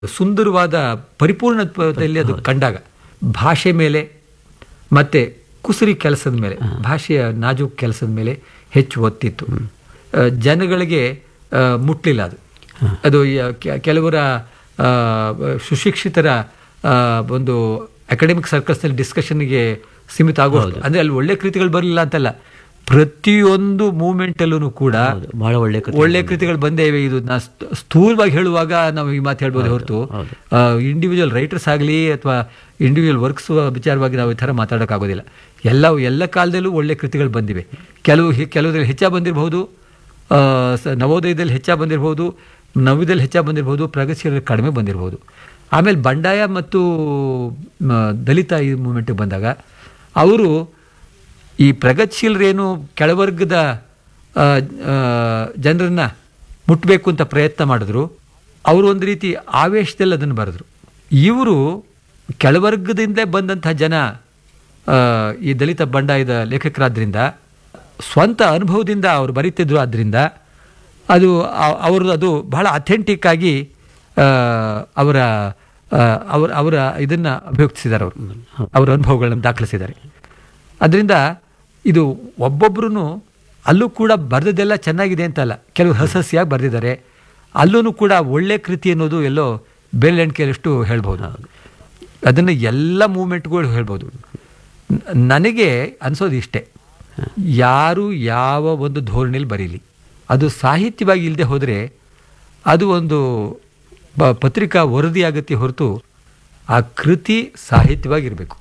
ಸುಂದರವಾದ ಪರಿಪೂರ್ಣತ್ವದಲ್ಲಿ ಅದು ಕಂಡಾಗ ಭಾಷೆ ಮೇಲೆ ಮತ್ತೆ ಕುಸುರಿ ಕೆಲಸದ ಮೇಲೆ ಭಾಷೆಯ ನಾಜೂಕ್ ಕೆಲಸದ ಮೇಲೆ ಹೆಚ್ಚು ಒತ್ತಿತ್ತು ಆ, ಜನಗಳಿಗೆ ಆ, ಮುಟ್ಲಿಲ್ಲ ಅದು ಅದು ಯ- ಕೆ- ಕೆಲವರ ಆ, ಸುಶಿಕ್ಷಿತರ ಆ, ಒಂದು ಅಕಾಡೆಮಿಕ್ ಸರ್ಕಲ್ಸ್ನಲ್ಲಿ ಡಿಸ್ಕಷನ್ಗೆ ಸೀಮಿತ ಆಗೋದು ಅಂದ್ರೆ ಅಲ್ಲಿ ಒಳ್ಳೆ ಕೃತಿಗಳು ಬರಲಿಲ್ಲ ಅಂತಲ್ಲ ಪ್ರತಿಯೊಂದು ಮೂಮೆಂಟಲ್ಲೂ ಕೂಡ ಬಹಳ ಒಳ್ಳೆ ಕಥೆ ಒಳ್ಳೆ ಕೃತಿಗಳು ಬಂದೇ ಇವೆ ಇದು ನಾ ಸ್ಥ- ಸ್ಥೂಲವಾಗಿ ಹೇಳುವಾಗ ನಾವು ಈ ಮಾತು ಹೇಳ್ಬೋದು ಹೊರತು ಇಂಡಿವಿಜುವಲ್ ರೈಟರ್ಸ್ ಆಗಲಿ ಅಥವಾ ಇಂಡಿವಿಜುವಲ್ ವರ್ಕ್ಸ್ ವಿಚಾರವಾಗಿ ನಾವು ಈ ಥರ ಮಾತಾಡೋಕ್ಕಾಗೋದಿಲ್ಲ ಎಲ್ಲ ಎಲ್ಲ ಕಾಲದಲ್ಲೂ ಒಳ್ಳೆ ಕೃತಿಗಳು ಬಂದಿವೆ ಕೆಲವು ಹೆ- ಕೆಲವುದ್ರಲ್ಲಿ ಹೆಚ್ಚಾಗಿ ಬಂದಿರಬಹುದು ಆ, ಸ- ನವೋದಯದಲ್ಲಿ ಹೆಚ್ಚಾಗಿ ಬಂದಿರಬಹುದು ನವ್ಯದಲ್ಲಿ ಹೆಚ್ಚಾಗಿ ಬಂದಿರಬಹುದು ಪ್ರಗತಿಶೀಲರಲ್ಲಿ ಕಡಿಮೆ ಬಂದಿರಬಹುದು ಆಮೇಲೆ ಬಂಡಾಯ ಮತ್ತು ಮ, ದಲಿತ ಈ ಮೂಮೆಂಟಿಗೆ ಬಂದಾಗ ಅವರು ಈ ಪ್ರಗತಿಶೀಲರೇನು ಕೆಳವರ್ಗದ ಆ, ಆ, ಜನರನ್ನ ಮುಟ್ಟಬೇಕು ಅಂತ ಪ್ರಯತ್ನ ಮಾಡಿದ್ರು ಅವರು ಒಂದು ರೀತಿ ಆವೇಶದಲ್ಲಿ ಅದನ್ನು ಬರೆದ್ರು ಇವರು ಕೆಳವರ್ಗದಿಂದಲೇ ಬಂದಂತಹ ಜನ ಆ, ಈ ದಲಿತ ಬಂಡಾಯದ ಲೇಖಕರಾದ್ರಿಂದ ಸ್ವಂತ ಅನುಭವದಿಂದ ಅವರು ಬರೀತಿದ್ರು ಆದ್ದರಿಂದ ಅದು ಅ- ಅವರು ಅದು ಬಹಳ ಅಥೆಂಟಿಕ್ ಆಗಿ ಆ, ಅವರ ಆ, ಅವರ ಅವರ ಇದನ್ನ ಅಭಿವ್ಯಕ್ತಿಸಿದ್ದಾರೆ ಅವರು ಅವರ ಅನುಭವಗಳನ್ನು ದಾಖಲಿಸಿದ್ದಾರೆ ಅದರಿಂದ ಇದು ಒಬ್ಬೊಬ್ರು ಅಲ್ಲೂ ಕೂಡ ಬರೆದದ್ದೆಲ್ಲ ಚೆನ್ನಾಗಿದೆ ಅಂತಲ್ಲ ಕೆಲವು ಹಸಸಿಯಾಗಿ ಬರೆದಿದ್ದಾರೆ ಅಲ್ಲೂ ಕೂಡ ಒಳ್ಳೆ ಕೃತಿ ಅನ್ನೋದು ಎಲ್ಲೋ ಬೆರಳೆಣಿಕೆಯಷ್ಟು ಹೇಳ್ಬೋದು ಅದನ್ನು ಎಲ್ಲ ಮೂಮೆಂಟ್ಗಳು ಹೇಳ್ಬೋದು ನ- ನನಗೆ ಅನ್ಸೋದು ಇಷ್ಟೇ ಯಾರು ಯಾವ ಒಂದು ಧೋರಣೆಯಲ್ಲಿ ಬರೀಲಿ ಅದು ಸಾಹಿತ್ಯವಾಗಿ ಇಲ್ಲದೆ ಹೋದರೆ ಅದು ಒಂದು ಬ- ಪತ್ರಿಕಾ ವರದಿ ಆಗತ್ತೆ ಹೊರತು ಆ ಕೃತಿ ಸಾಹಿತ್ಯವಾಗಿರಬೇಕು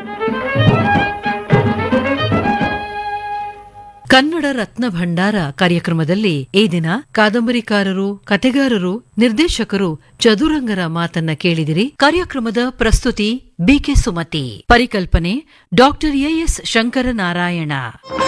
ಕನ್ನಡ ರತ್ನ ಭಂಡಾರ ಕಾರ್ಯಕ್ರಮದಲ್ಲಿ ಈ ದಿನ ಕಾದಂಬರಿಕಾರರು ಕತೆಗಾರರು ನಿರ್ದೇಶಕರು ಚದುರಂಗರ ಮಾತನ್ನ ಕೇಳಿದಿರಿ ಕಾರ್ಯಕ್ರಮದ ಪ್ರಸ್ತುತಿ ಬಿಕೆ ಸುಮತಿ ಪರಿಕಲ್ಪನೆ ಡಾಕ್ಟರ್ ಎಎಸ್ ಶಂಕರನಾರಾಯಣ